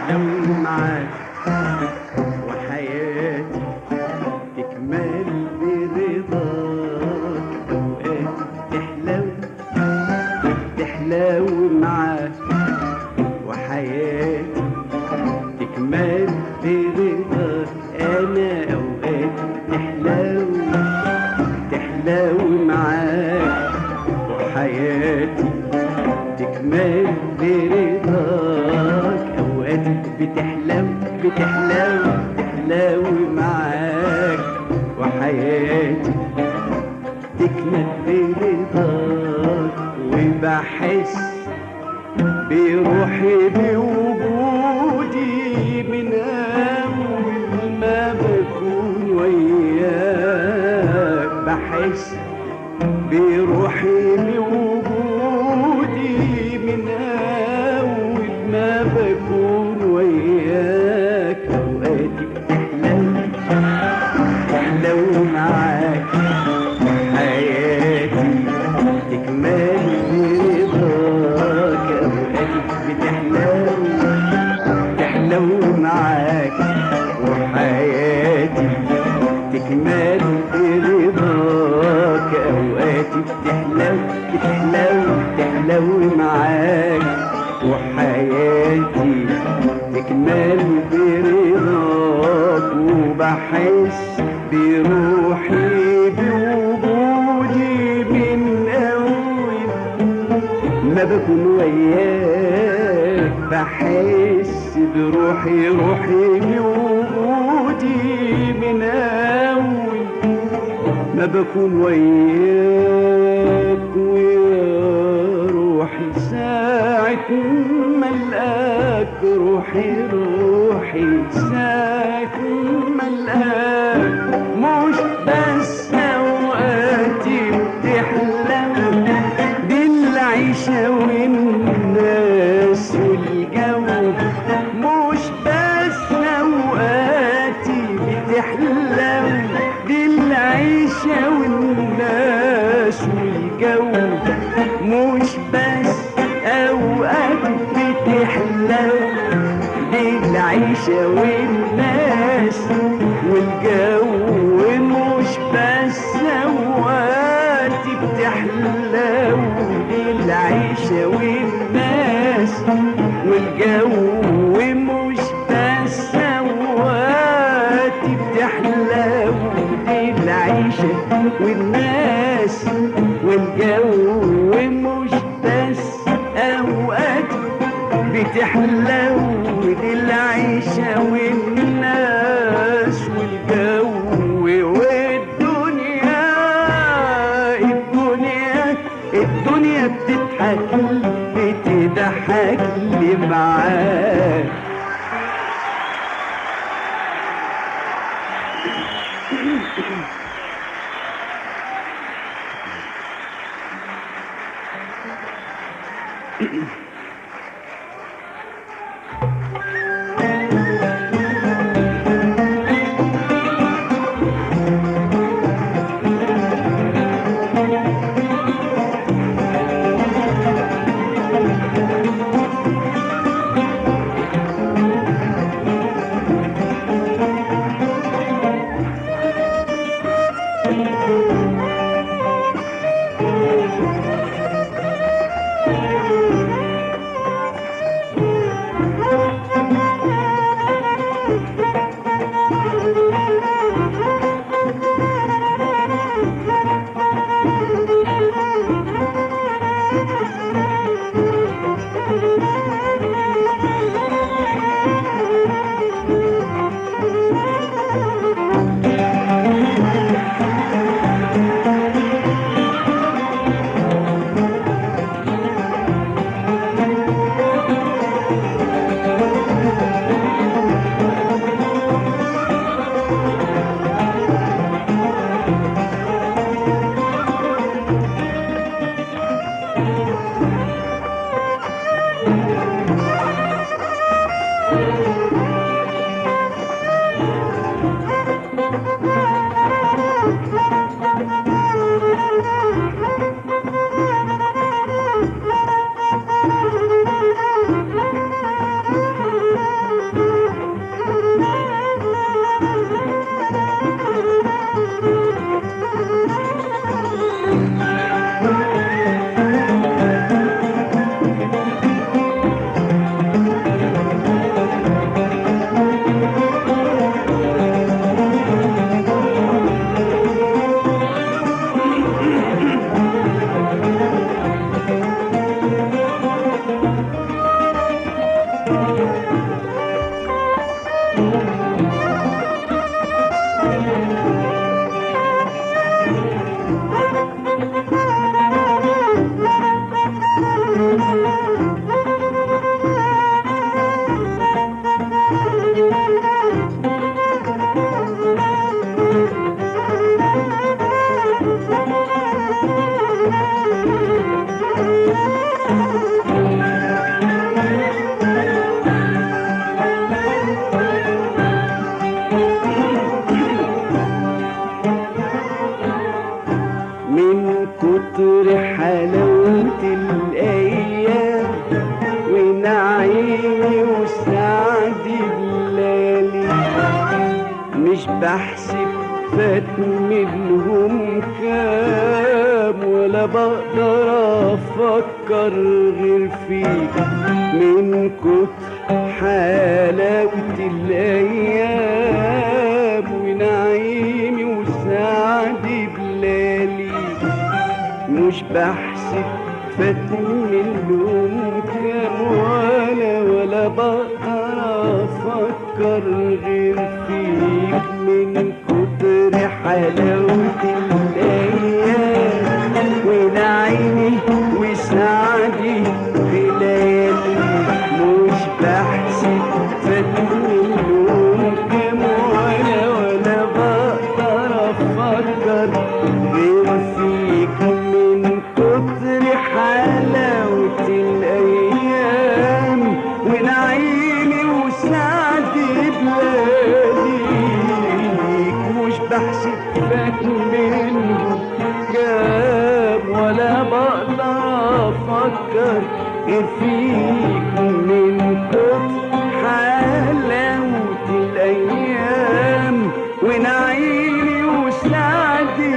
بتحلو معاك وحياتي تكمل برضاك اوقات تحلو تحلو معاك وحياتي تكمل برضاك انا اوقات تحلو تحلو معاك وحياتي تكمل برضاك اوقات بتحلو بتحلو تحلو معاك وحياتي تكمل برضاك وبحس بروحي بوجودي من أول ما بكون وياك بحس بروحي بوجودي من أول ما بكون وياك أوقاتي بتحلو تحلو معاك حياتي تكمل برضاك أوقاتي بتحلو تحلو معاك وحياتي تكمل برضاك أوقاتي بتحلو بتحلو تحلو معاك وحياتي تكمل برضاك وبحس بروحي بوجودي من أول ما بكون وياك بحس بروحي روحي بوجودي من أول ما بكون وياك ويا روحي ساعة ما القاك روحي روحي ساعة ما القاك مش بس أوقاتي بتحلم بالعيشة والناس والجو مش بس أوقاتي بتحلم بالعيشة والناس والجو مش بس أوقات بتحلم بالعيشة والناس والجو مش بس أوقات بتحلو بالعيشة والناس والجو مش بس أوقات بتحلو بالعيشة والناس والجو مش بس أوقات بتحلو بالعيشة والناس والجو والدنيا الدنيا الدنيا بتضحك بتضحك لي معاك من كتر حلاوة الأيام ونعيمي وسعدي بلالي مش بحسب فات منهم كام ولا بقدر أفكر غير فيك من كتر حلاوة الأيام ونعيمي وسعدي بلالي مش بحسب فات منهم كام ولا ولا بقدر افكر غير فيك من كتر حلاوة الايام ونعيمي وسعدي بلالي مش بحسب فات منهم كام ولا ولا بقدر افكر غير فيك من كتر حلاوة الأيام ونعيمي وسعدي بلاديك مش بحسب فات منهم كام ولا بقدر أفكر غير فيك من كتر حلاوة الأيام ونعيمي وسعدي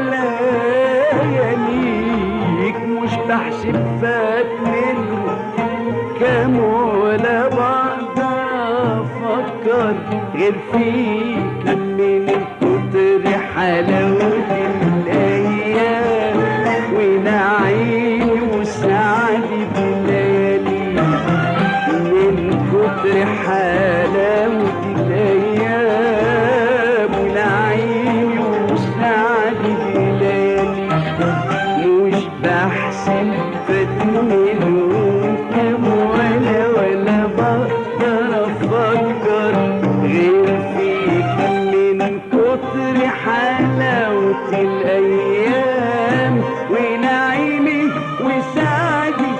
بلياليك مش بحسب فات منهم كام ولا بقدر افكر غير فيك من كتر حلاوة الايام ونعيمي وسعدي بليالي من كتر حلاوة الايام ونعيمي وسعدي بليالي مش بحسب فات منهم كام ولا ولا بقدر افكر غير فيك من كتر حلاوة الايام ونعيمي وسعدي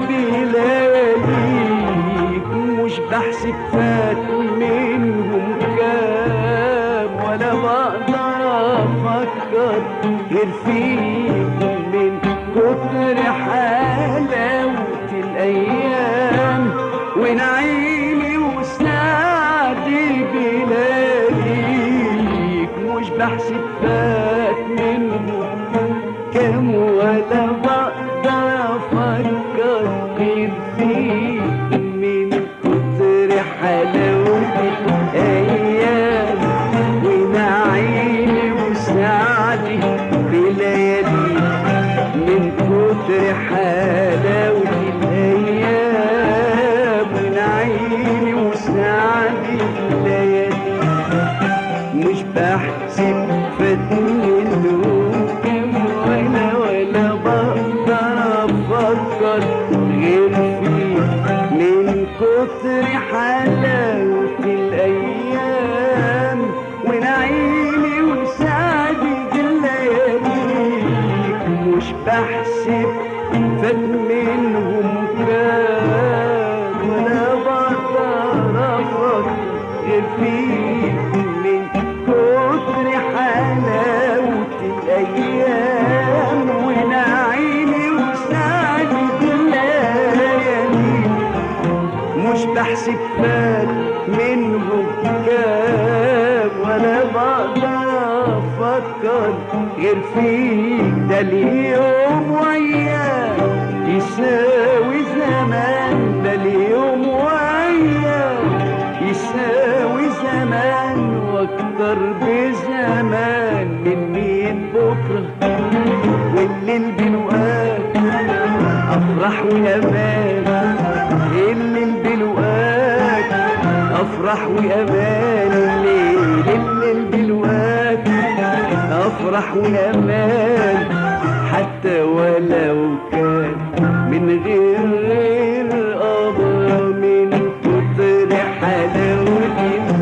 بلاليك مش بحسب فات منهم كام ولا بقدر افكر غير فيك من كتر حلاوة الايام ونعيمي وسعدي بلاليك مش بحسب فات منهم كام ولا بقدر افكر غير فيك من كتر حلاوة الايام ونعيمي وسعدي بليالي من كتر حلاوة الايام ونعيمي وسعدي بليالي مش بحسب فات منهم كام ولا ولا بقدر افكر غير فيك من كتر حلاوة الايام ونعيمي وسعدي اللياليك مش بحسب فات منهم كام ولا بقدر افكر غير فيك من كتر حلاوة الأيام ونعيمي وسعدي الليالي مش بحسب فات منهم كام ولا بقدر أفكر غير فيك ده اليوم وياك يساوي زمان ده اليوم وياك يساوي زمان واكتر بزمان من مين بكره والليل بلقاك افرح وامان الليل بلقاك افرح وامان الليل الليل بلقاك افرح وامان حتى ولو كان من غير غير قضاء من كتر حلاوة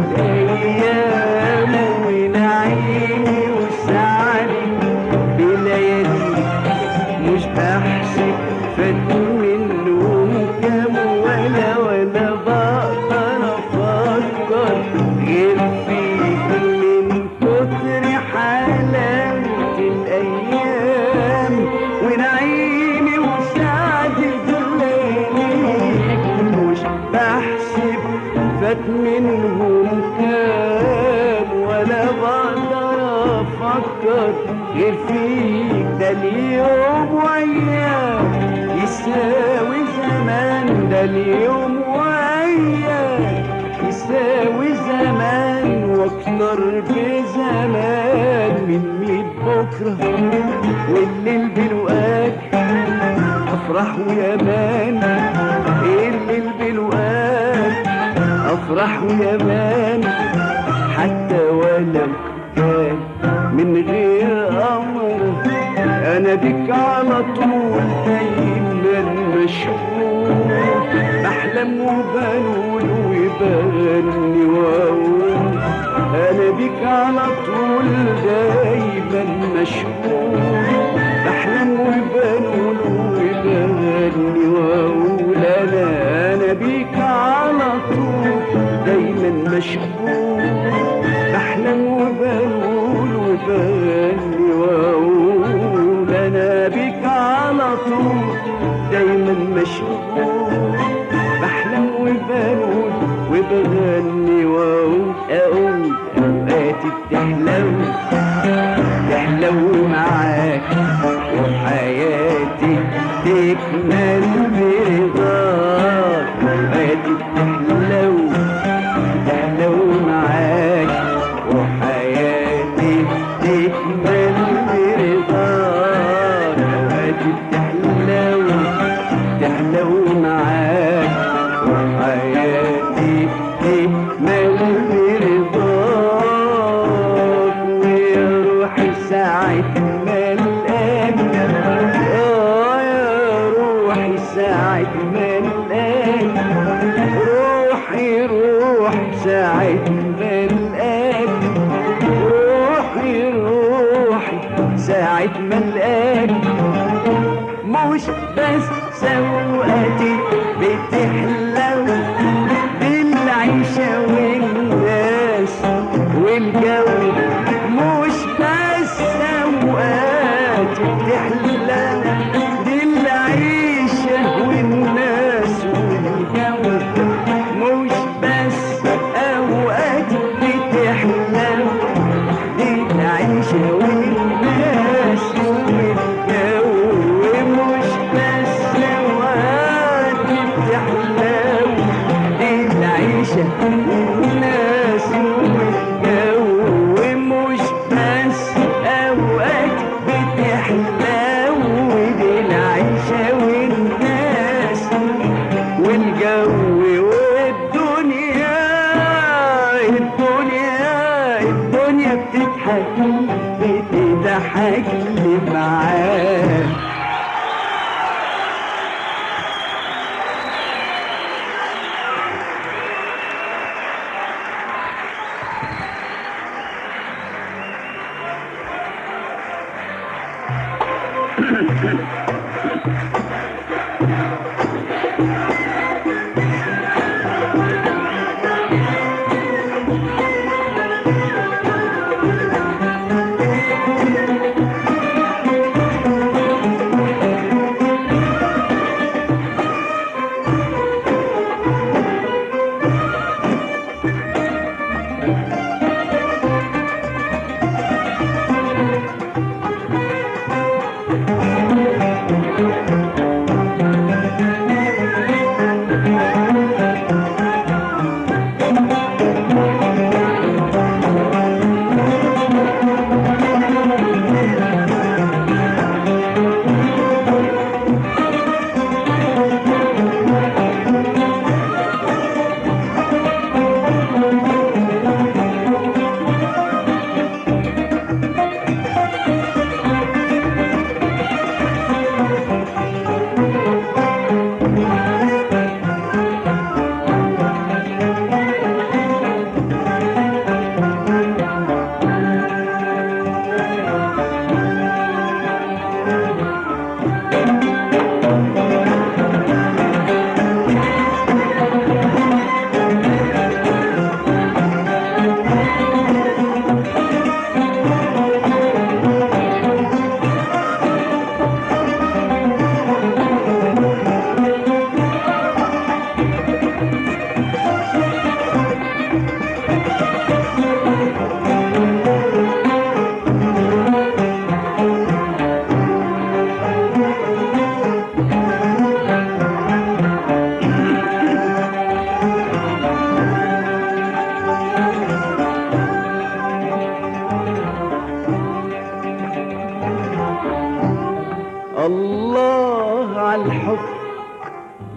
فات منهم كام ولا بقدر افكر غير فيك ده اليوم وياك يساوي زمان ده اليوم وياك يساوي زمان واكتر بزمان من ميت بكرة والليل بلقاك افرح ويامان الليل بلقاك افرح ويامان حتى ولو كان من غير امر انا بك على طول دايما مشغول بحلم وبنول وبغني واقول انا بك على طول دايما مشغول بحلم وبنول وبغني واقول انا انا بيك على طول دايما مشغول بحلم وبنول وبغني واقول انا بيك على طول دايما مشغول بحلم وبنول وبغني واقول اقول اوقاتي بتحلو تحلو معاك وحياتي تكمل برضاك اوقاتي بتحلو تحلو معاك وحياتي تكمل برضاك اوقاتي بتحلو تحلو معاك وحياتي تكمل برضاك ويا روحي ساعة ما الآن آه يا روحي ساعة ما الآن روحي روحي ساعة ما الآن روحي روحي ساعة ما الآن مش بس سوقاتي بتحلو بالعيشة والناس والجو مش بس سوقاتي بتحلو بالعيشة والناس والجو مش بس أوقات بتحلو بالعيشة والناس والجو مش بس أوقات بتحلو بالعيشة والناس والجو مش بس أوقات بتحلو بالعيشة والناس والجو والدنيا الدنيا الدنيا بتضحك بتضحك لي معاك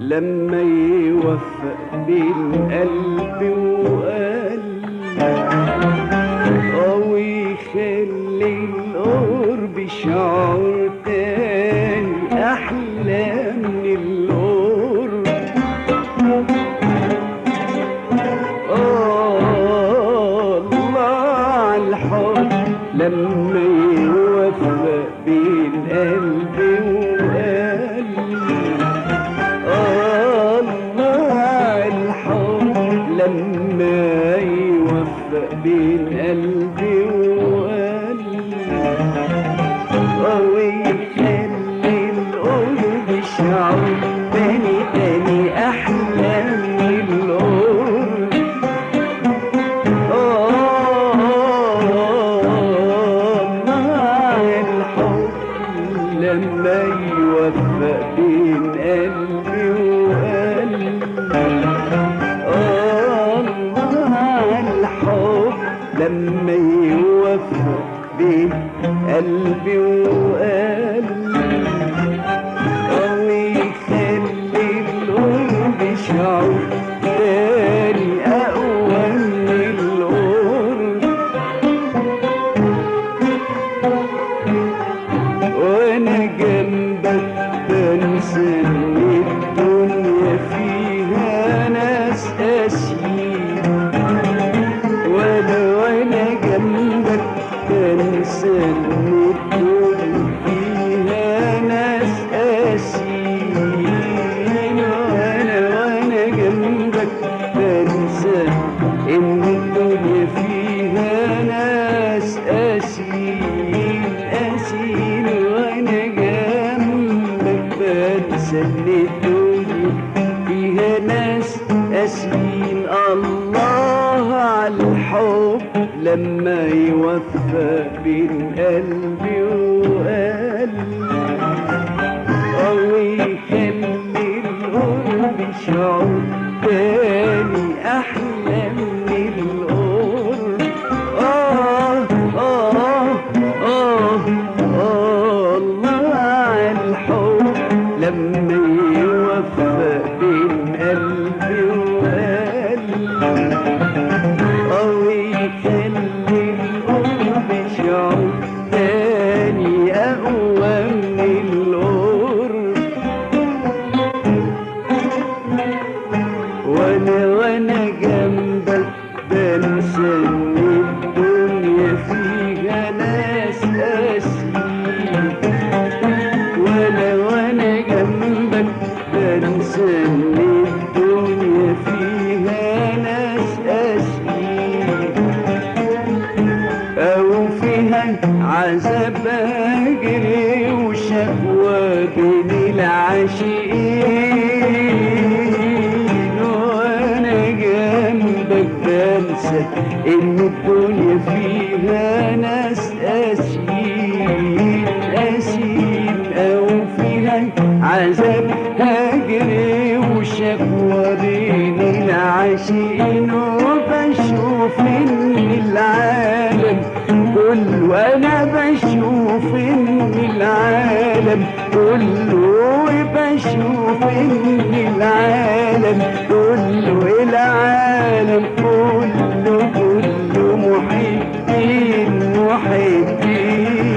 لما يوفق بين قلبي وقلبي أو يخلي القرب شعور تاني أحلى من القرب آه، الله على الحب لما يوفق بين قلبي وقلبي الله على الحب لما يوفق بين قلبي وقلبي ويخلي القلب شعور تاني تاني أحلى من القرب مع الحب لما يوفق بين قلبي وقلبي مع الحب لما يوفق بين قلبي وقلبي أو يخلي القلب شعور تاني أقوى من القرب وأنا جنبك بنسى إن الدنيا فيها ناس قاسيين وأنا وأنا جنبك بنسى إن الدنيا فيها ناس قاسيين وأنا وأنا جنبك بنسى إن الدنيا فيها ناس قاسيين قاسيين وأنا جنبك بنسى إن الدنيا فيها ناس قاسيين الله على الحب لما يوفق بين قلبي وقلبي أو يخلي القرب شعور تاني أحلى من القرب آه آه آه آه الله على الحب لما يوفق بين قلبي وقلبي أو يخلي القرب شعور تاني أقوى من القرب وانا وانا جنبك بنسى ان الدنيا فيها ناس قاسيين وانا وانا جنبك بنسى ان الدنيا فيها ناس قاسيين أو فيها عذاب أجري وشكوى بين العاشقين وأنا جنبك بنسى إن الدنيا فيها ناس قاسيين قاسيين أو فيها عذاب هجري وشكوى بين العاشقين وبشوف إن العالم كله أنا بشوف إن العالم كله بشوف إن العالم كله العالم كله كله محبين محبين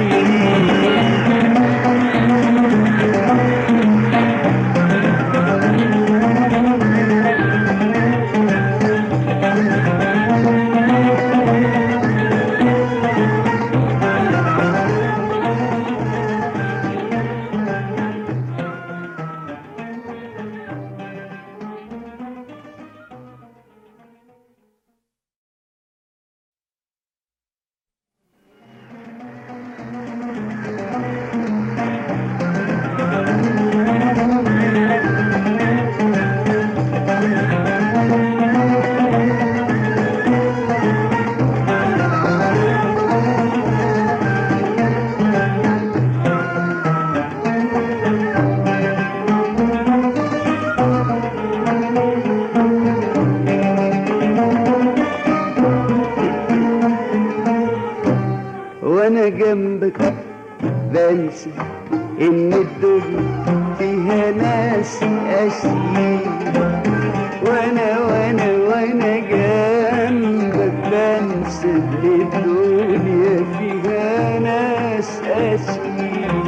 وانا جنبك بنسى ان الدنيا فيها ناس قاسيين وانا وانا وانا جنبك بنسى ان الدنيا فيها ناس قاسيين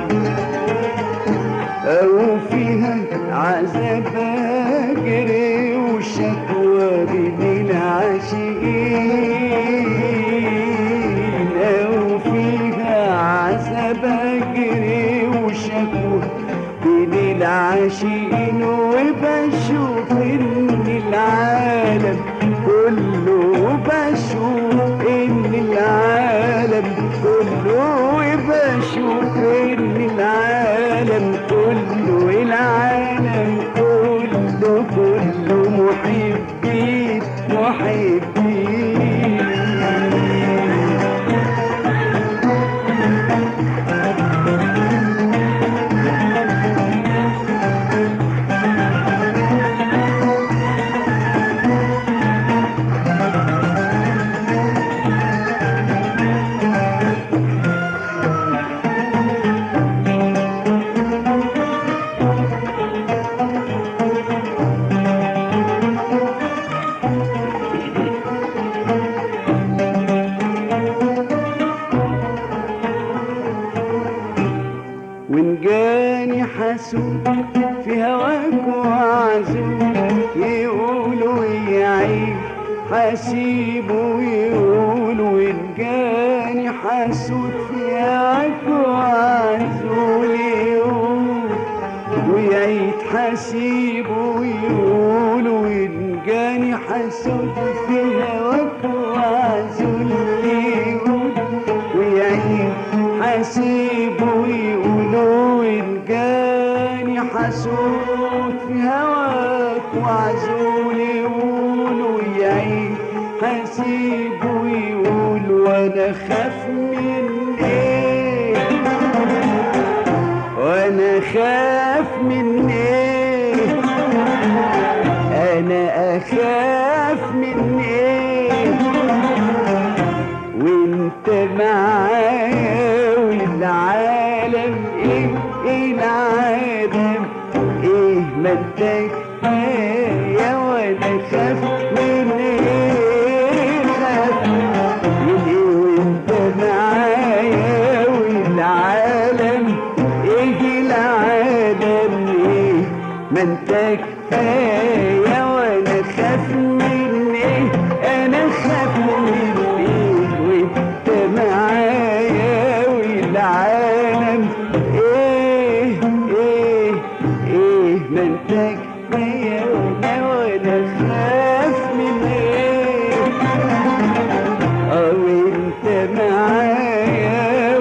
او فيها عذاب اجري وشكوى بين العاشقين او فيها عذاب اجري وشكوى بين العاشقين وبشوف ان العالم كله بشوف ان العالم كله وبشوف ان العالم كله العالم كله كله محبين محبين وإن جاني حسود في هواك وعزوم يقولوا يا عين حسيبه يقولوا إن جاني حسود في هواك وعزوم يقول ويعيد حسيبه يقولوا إن جاني حسود في هواك وعزوم يقول ويعيد حسيبه يقولوا إن جاني حسود في هواك وعزول يقولوا يعين حسيبه يقول وانا خاف من ايه وانا خاف من ايه انا اخاف من ايه وانت معايا والعالم ايه ايه العالم ايه ما انت كفايه وانا خاف من ايه خاف من ايه وانت معايا والعالم ايه العالم ايه ما انت كفايه وانا خاف من ايه انا خاف من ايه وانت معايا والعالم ايه ايه ايه ما انت كفايه وانا وانا خاف من ايه اه وانت معايا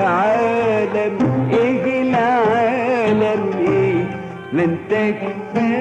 والعالم ايه العالم ايه ما انت كفايه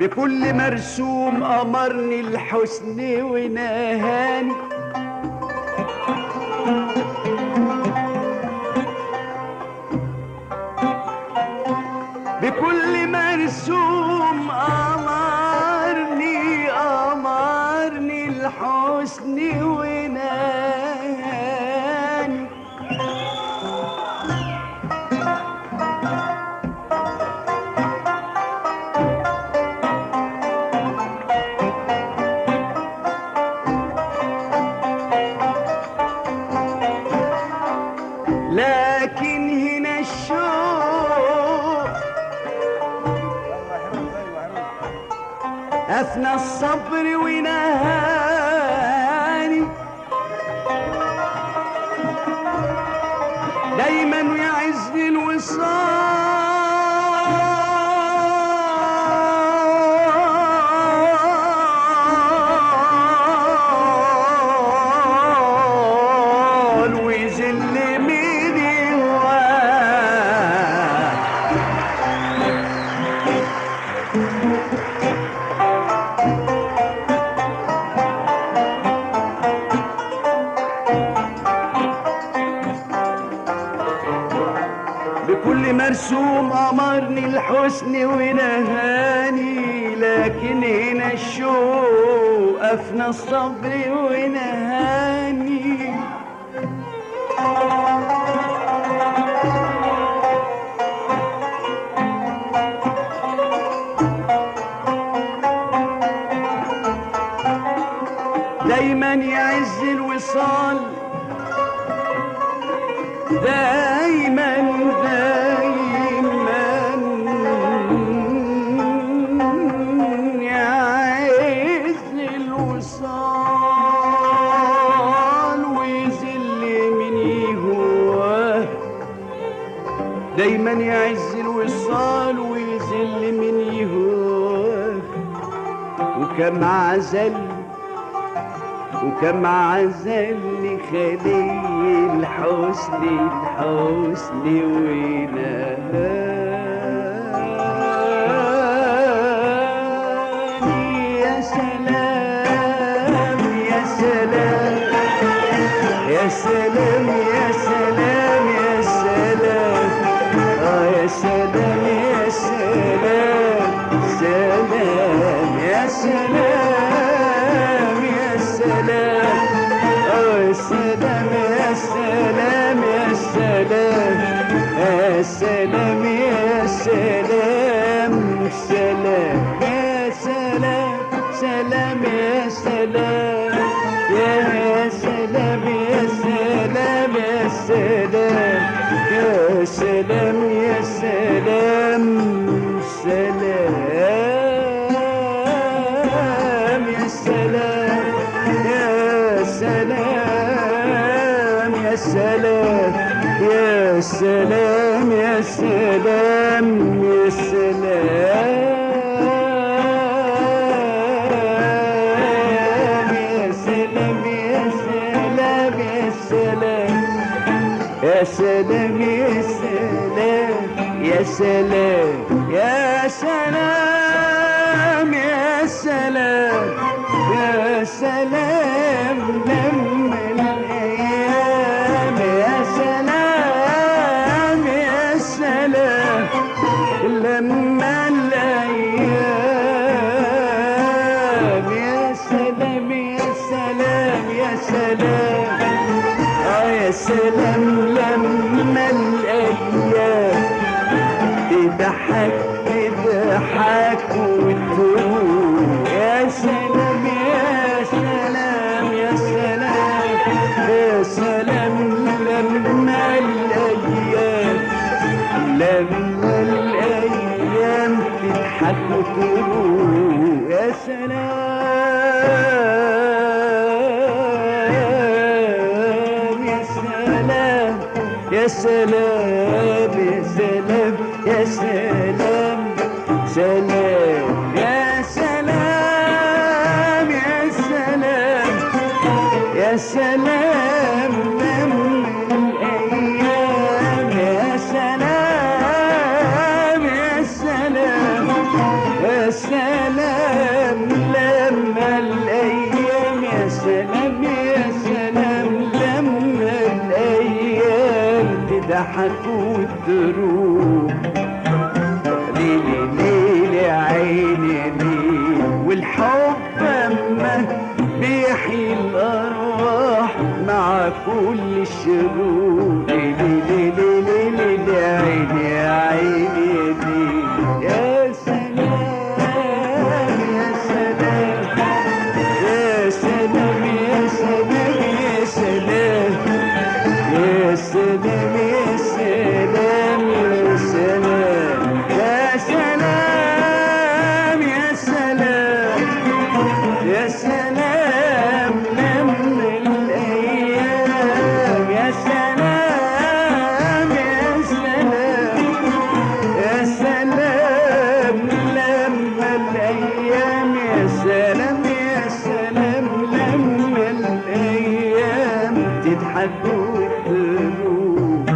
بكل مرسوم أمرني الحسن ونهاني بكل مرسوم أمرني أمرني الحسن ونهاني لكن هنا الشوق أفنى الصبر ونهاني دايما يعزني الوصال ويذل من الواد بكل مرسوم أمرني الحسن ونهاني لكن هنا الشوق أفنى الصبر ونهاني دايما يعز الوصال دايما دايما يعز الوصال ويذل من يهواه دايما يعز الوصال ويذل من يهواه وكم عزل وكم عزل خلي الحسن الحسن ونهاني يا سلام يا سلام يا سلام يا سلام يا سلام آه يا سلام يا سلام سلام يا سلام يا سلام آه يا سلام يا سلام يا سلام يا سلام يا سلام سلام يا سلام سلام يا سلام يا سلام يا سلام يا سلام يا سلام يا سلام سلام يا سلام يا سلام يا سلام يا سلام يا سلام يا سلام يا سلام يا سلام يا سلام يا سلام يا سلام يا سلام يا سلام يا سلام لما الايام يا سلام يا سلام لما الايام يا سلام يا سلام يا سلام اه يا سلام لما الايام تضحك تضحك وتروح يا سلام يا سلام يا سلام يا سلام لما الايام لما الايام تضحك وتروح يا سلام يا سلام يا سلام يا سلام يا سلام سلام يا سلام يا سلام يا سلام لما الايام يا سلام يا سلام يا سلام ضحكوا والدروب ليلي ليلي عيني ليل والحب اما بيحيي الارواح مع كل الشرور ليلي ليلي ليلي ليلي عيني عيني ليل يا سلام يا سلام يا سلام يا سلام يا سلام يا سلام يا سلام يا سلام يا سلام يا سلام يا سلام لما الايام يا سلام يا سلام يا سلام لما الايام يا سلام يا سلام لما الايام تضحك وتروح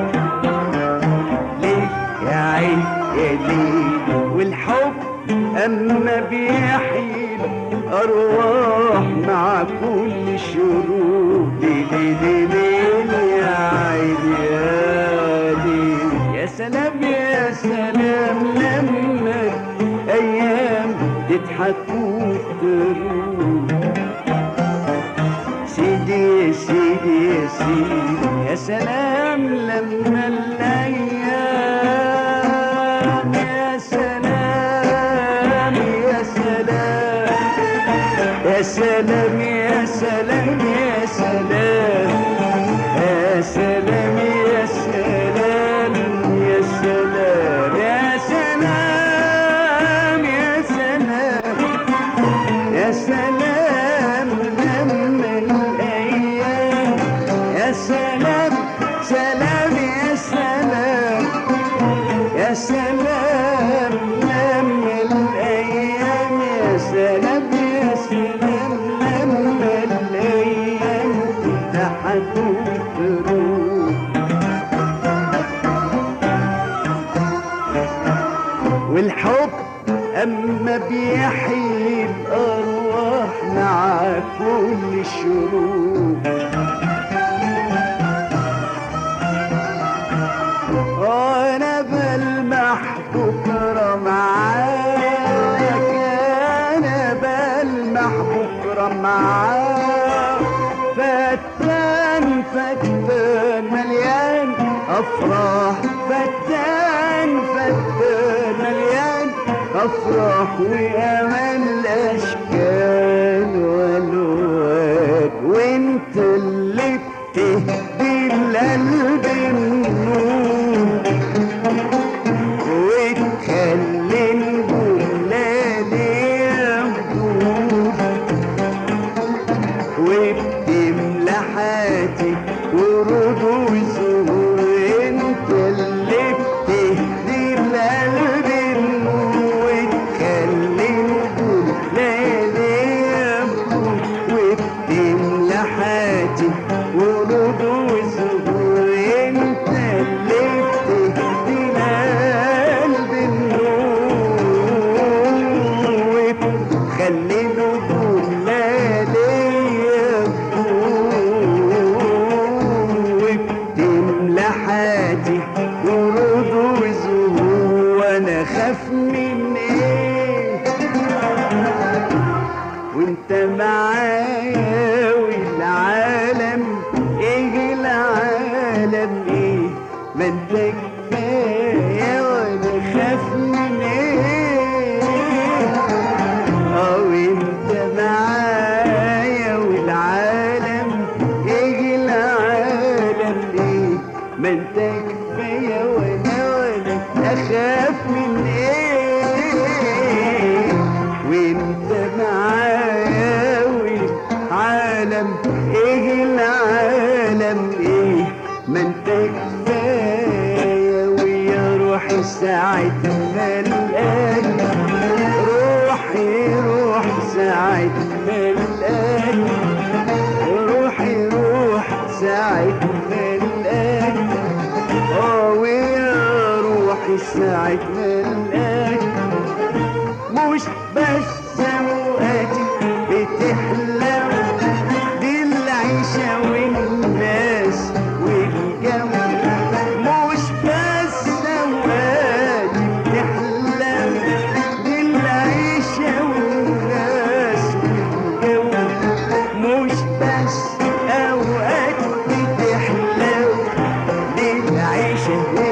ليه يا عين يا ليل والحب اما بيحيي الارواح مع كل شروق ليلي ليلي يا عين يا ليل يا سلام يا سلام لما ايام تضحك وتروح سيدي يا سيدي يا سيدي يا سلام لما الايام يا سلام يا سلام يا سلام يا سلام يا سلام يا سلام يا سلام يا سلام يا سلام يا سلام يا سلام لما الايام يا سلام سلام يا سلام يا سلام لما الايام يا سلام يا سلام لما الايام تضحك وتروح والحب اما بيحيي الارواح مع كل الشروق وانا بلمح بكره معاك انا بلمح بكره معاك فتان فتان مليان افراح فتان فتان مليان افراح وامان الاشكال والوان وانت اللي بتهدي القلب النور وتخلي الجملة يبدو وبتملى حياتي ورود وزهور انت اللي بتهدي القلب النور وتخلي النجوم ليالي يبدو وبتملى حياتي ورود وزهور انت اللي بتهدي القلب النور وتخلي نجوم ليالي وبتملى حياتي ورود وزهور وانا خاف من ايه وانت معايا والعالم ايه العالم ايه ما انت كفايه وانا خاف من ايه اه وانت معايا والعالم ايه العالم ايه ما انت كفايه وانا وانا اخاف من ايه وانت معايا والعالم ايه العالم ايه ما انت كفايه ويا روحي ساعة ما القاك روحي روح ساعة ما القاك روحي روح ساعة ما القاك اه ويا روحي ساعة ما القاك مش بس اوقاتي بتحلى دي العيشة والناس والجو شهوة